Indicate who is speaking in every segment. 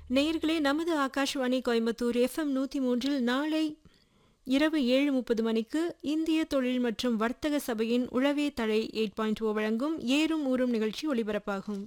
Speaker 1: நேயர்களே நமது ஆகாஷ்வாணி கோயம்புத்தூர் எஃப்எம் நூற்றி மூன்றில் நாளை இரவு ஏழு முப்பது மணிக்கு இந்திய தொழில் மற்றும் வர்த்தக சபையின் உழவே தழை எயிட் பாயிண்ட் ஓ வழங்கும் ஏறும் ஊறும் நிகழ்ச்சி ஒளிபரப்பாகும்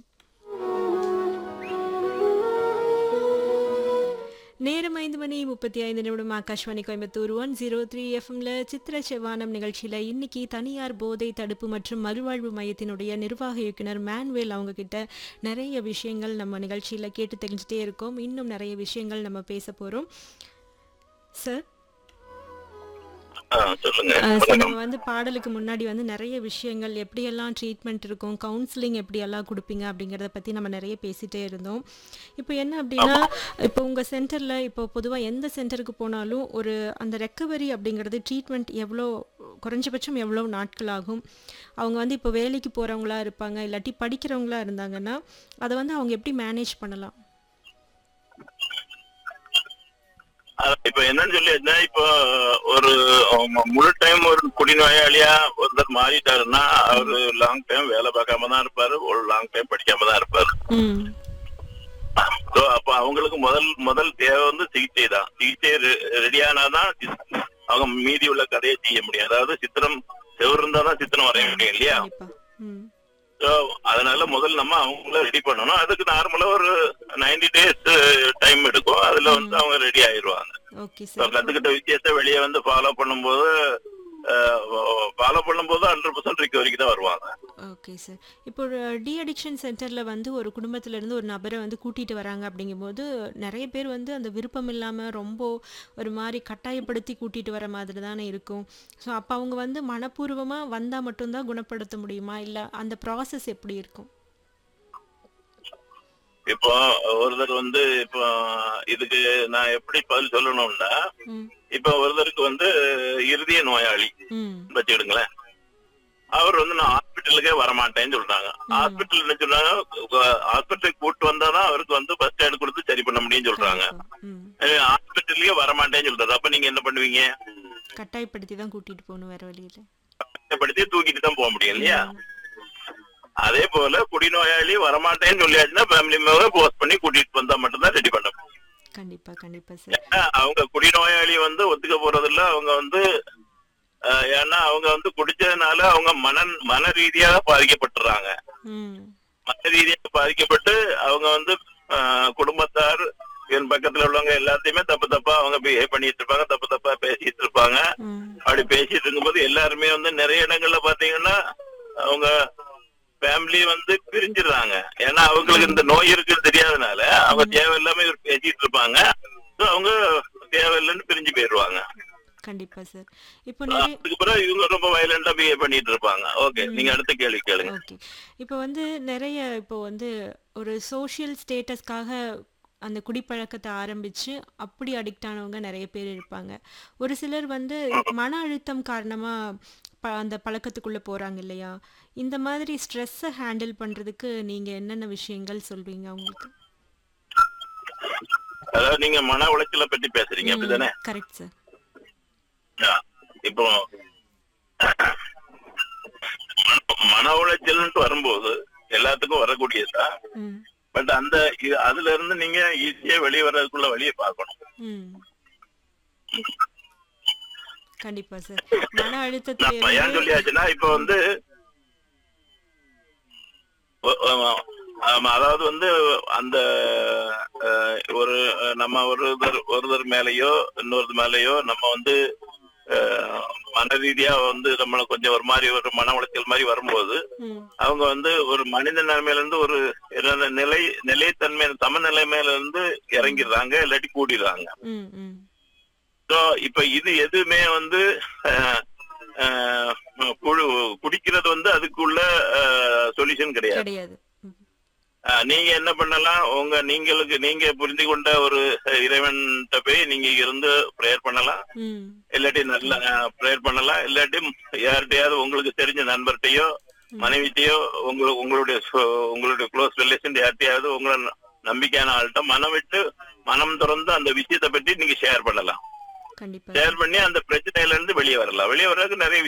Speaker 1: நேரம் ஐந்து மணி முப்பத்தி ஐந்து நிமிடம் Akashvani Coimbatore one zero three எஃப்எம்ல சித்திர செவ்வானம் நிகழ்ச்சியில் இன்னைக்கு தனியார் போதை தடுப்பு மற்றும் மறுவாழ்வு மையத்தினுடைய நிர்வாக இயக்குனர் மேன்வேல் அவங்க கிட்ட நிறைய விஷயங்கள் நம்ம நிகழ்ச்சியில் கேட்டு தெரிஞ்சுட்டே இருக்கோம் இன்னும் நிறைய விஷயங்கள் நம்ம பேச போகிறோம் சார்
Speaker 2: ஆ, சொல்லுங்க
Speaker 1: அஹ் சார்
Speaker 2: வணக்கம்
Speaker 1: நம்ம வந்து பாடலுக்கு முன்னாடி வந்து நிறைய விஷயங்கள் எப்படியெல்லாம் ட்ரீட்மெண்ட் இருக்கும் கவுன்சிலிங் எப்படியெல்லாம் கொடுப்பீங்க அப்படிங்கிறத பற்றி நம்ம நிறைய பேசிட்டே இருந்தோம் இப்போ என்ன அப்படின்னா இப்போ உங்கள் சென்டரில் இப்போ பொதுவாக எந்த சென்டருக்கு போனாலும் ஒரு அந்த ரெக்கவரி அப்படிங்கிறது ட்ரீட்மெண்ட் எவ்வளோ குறைஞ்சபட்சம் எவ்வளோ நாட்கள் ஆகும் அவங்க வந்து இப்போ வேலைக்கு போகிறவங்களா இருப்பாங்க இல்லாட்டி படிக்கிறவங்களா இருந்தாங்கன்னா அதை வந்து அவங்க எப்படி மேனேஜ் பண்ணலாம்
Speaker 2: அதான் இப்ப என்னன்னு சொல்லியாச்சுன்னா இப்போ ஒரு ஆமா, முழு டைம் ஒரு குடிநோயாளியா ஒருத்தர் மாறிட்டாருன்னா அவரு லாங் டைம் வேலை பார்க்காம தான் இருப்பாரு ஒரு லாங் டைம் படிக்காம தான் இருப்பாரு
Speaker 1: ம்
Speaker 2: ஸோ அப்ப அவங்களுக்கு முதல் முதல் தேவை வந்து சிகிச்சை தான் சிகிச்சை ரெடி ஆனாதான் சி- அவங்க மீதி உள்ள கதையை செய்ய முடியும் அதாவது சித்திரம் செவ்வறு இருந்தா தான் சித்திரம் வரைய முடியும் இல்லையா
Speaker 1: கண்டிப்பாக ம்
Speaker 2: ஸோ அதனால முதல் நம்ம அவங்கள ரெடி பண்ணணும் அதுக்கு நார்மலா ஒரு நைன்டி டேஸ் டைம் எடுக்கும் அதுல வந்து அவங்க ரெடி ஆயிடுவாங்க
Speaker 1: ஓகே
Speaker 2: So,
Speaker 1: சார்
Speaker 2: கத்துக்கிட்ட விஷயத்த வெளியே வந்து ஃபாலோ பண்ணும்போது ஃபாலோ பண்ணும்போது ஹண்ட்ரட் பர்சன்ட் ரிகவரிக்கு தான் வருவாங்க
Speaker 1: ஓகே சார் இப்போ டி அடிக்ஷன் சென்டரில் வந்து ஒரு குடும்பத்துல இருந்து ஒரு நபரை வந்து கூட்டிகிட்டு வராங்க அப்படிங்கும்போது நிறைய பேர் வந்து அந்த விருப்பம் இல்லாமல் ரொம்ப ஒரு மாதிரி கட்டாயப்படுத்தி கூட்டிகிட்டு வர மாதிரி தானே இருக்கும் ஸோ அப்போ அவங்க வந்து மனப்பூர்வமாக வந்தால் மட்டும்தான் குணப்படுத்த முடியுமா இல்லை அந்த ப்ராசஸ் எப்படி இருக்கும்
Speaker 2: இப்போ ஒருத்தர் வந்து இப்போ இதுக்கு நான் எப்படி பதில் சொல்லணும்னா
Speaker 1: ம்
Speaker 2: இப்போ ஒருத்தருக்கு வந்து இருதய நோயாளி
Speaker 1: ம்
Speaker 2: வச்சுக்கிடுங்களேன் அவர் வந்து நான் ஹாஸ்பிட்டலுக்கே வரமாட்டேன்னு சொல்றாங்க ஹாஸ்பிட்டல் என்ன சொல்றாங்க ஹாஸ்பிட்டலுக்கு கூட்டு வந்தாதான் அவருக்கு வந்து ஃபர்ஸ்ட் எய்ட் கொடுத்து சரி பண்ண முடியும்னு சொல்றாங்க
Speaker 1: ம்
Speaker 2: ஹாஸ்பிட்டல்லயே வரமாட்டேன்னு சொல்றாரு அப்ப நீங்க என்ன பண்ணுவீங்க
Speaker 1: கட்டாயப்படுத்தி தான் கூட்டிகிட்டு போகணும் வேறு வழியில்
Speaker 2: படுத்தி தூக்கிட்டு தான் போக முடியும் இல்லையா அதே போல குடிநோயாளி வரமாட்டேன்னு சொல்லியாச்சுன்னா ஃபேமிலி மெம்பர் போஸ்ட் பண்ணி கூட்டிட்டு வந்தா மட்டும்தான் ரெடி பண்ண முடியும்
Speaker 1: கண்டிப்பாக கண்டிப்பாக சார்
Speaker 2: ஏன்னா, அவங்க குடிநோயாளி வந்து ஒத்துக்க போறதில்ல அவங்க வந்து அஹ், ஏன்னா அவங்க வந்து குடிச்சதுனால அவங்க மன மன ரீதியாக பாதிக்கப்பட்டுறாங்க
Speaker 1: ம்
Speaker 2: மன ரீதியாக பாதிக்கப்பட்டு அவங்க வந்து அஹ், குடும்பத்தார் என் பக்கத்துல உள்ளவங்க எல்லாத்தையுமே தப்பு தப்பா அவங்க பிஹேவ் பண்ணிட்டு இருப்பாங்க தப்பு தப்பா பேசிட்டு இருப்பாங்க
Speaker 1: ம்
Speaker 2: அப்படி பேசிட்டு இருக்கும்போது எல்லாருமே வந்து நிறைய இடங்கள்ல பாத்தீங்கன்னா அவங்க ஃபேமிலி வந்து பிரிஞ்சிடுறாங்க ஏன்னா அவங்களுக்கு இந்த நோய் இருக்குன்னு தெரியாதனால அவங்க தேவையில்லாம இவர் பேசிட்டு இருப்பாங்க So அவங்க தேவையில்லைன்னு பிரிஞ்சு போயிடுவாங்க
Speaker 1: கண்டிப்பாக சார் இப்போ நிறைய
Speaker 2: அதுக்கு பிறகு இவங்க ரொம்ப வயலண்டா பிஹேவ் பண்ணிட்டு இருப்பாங்க ஓகே நீங்க அடுத்த கேள்வி கேளுங்க
Speaker 1: ஓகே இப்போ வந்து நிறைய இப்போ வந்து ஒரு சோஷியல் ஸ்டேட்டஸ்க்காக அந்த குடிப்பழக்கத்தை ஆரம்பிச்சு அப்படி அடிக்ட் ஆனவங்க நிறைய பேர் இருப்பாங்க ஒரு சிலர் வந்து மன அழுத்தம் காரணமா ப அந்த பழக்கத்துக்குள்ள போறாங்க இல்லையா இந்த மாதிரி ஸ்ட்ரெஸ்ஸை ஹேண்டில் பண்றதுக்கு நீங்க என்னென்ன விஷயங்கள் சொல்வீங்க அவங்களுக்கு
Speaker 2: அதாவது நீங்க மன உளைச்சலை பத்தி பேசுறீங்க அப்படிதானே
Speaker 1: கரெக்ட் சார்
Speaker 2: ஆ, இப்போ மன- மன உளைச்சல்னு வரும்போது எல்லாத்துக்கும் வரக்கூடியதுதான்
Speaker 1: ம்
Speaker 2: பட் அந்த இது அதுல இருந்து நீங்க ஈஸியா வெளியே வர்றதுக்குள்ள வழியை பார்க்கணும்
Speaker 1: ம் கண்டிப்பா சார் மன அழுத்தத்துல
Speaker 2: நான் ஏன்
Speaker 1: இருந்து
Speaker 2: சொல்லியாச்சுன்னா இப்ப வந்து ஒ- ஒ- ஆமா, அதாவது வந்து அந்த அஹ், ஒரு அஹ், நம்ம ஒருத்தர் ஒருத்தர் மேலயோ இன்னொருத்தர் மேலயோ நம்ம வந்து அஹ், மன ரீதியா வந்து நம்மள கொஞ்சம் ஒரு மாதிரி ஒரு மன உளைச்சல் மாதிரி வரும்போது
Speaker 1: ம்
Speaker 2: அவங்க வந்து ஒரு மனித நிலைமையில இருந்து ஒரு என்ன நிலை நிலைத்தன்மை சமநிலைமையில இருந்து இறங்கிடுறாங்க இல்லாட்டி கூடிடுறாங்க
Speaker 1: ம் ம்
Speaker 2: ஸோ இப்ப இது எதுவுமே வந்து அஹ், அஹ், குழு குடிக்கிறது வந்து அதுக்குள்ள சொல்யூஷன் கிடையாது
Speaker 1: கிடையாது ம்
Speaker 2: அஹ், நீங்க என்ன பண்ணலாம் உங்க நீங்களுக்கு நீங்க புரிந்து கொண்ட ஒரு இறைவன்கிட்ட போய் நீங்க இருந்து ப்ரேயர் பண்ணலாம்
Speaker 1: ம்
Speaker 2: இல்லாட்டி நல்ல ப்ரேயர் பண்ணலாம் இல்லாட்டி யார்கிட்டயாவது உங்களுக்கு தெரிஞ்ச நண்பர்கிட்டயோ மனைவிட்டையோ உங்க உங்களுடைய சொ- உங்களுடைய க்ளோஸ் ரிலேஷன் யார்கிட்டயாவது உங்களை ந- நம்பிக்கையான ஆள்கிட்ட மனம் விட்டு மனம் திறந்து அந்த விஷயத்தை பற்றி நீங்க ஷேர் பண்ணலாம்
Speaker 1: கண்டிப்பா
Speaker 2: ஷேர் பண்ணி அந்த பிரச்சனையில இருந்து வெளியே வரலாம் வெளியே வர்றதுக்கு நிறைய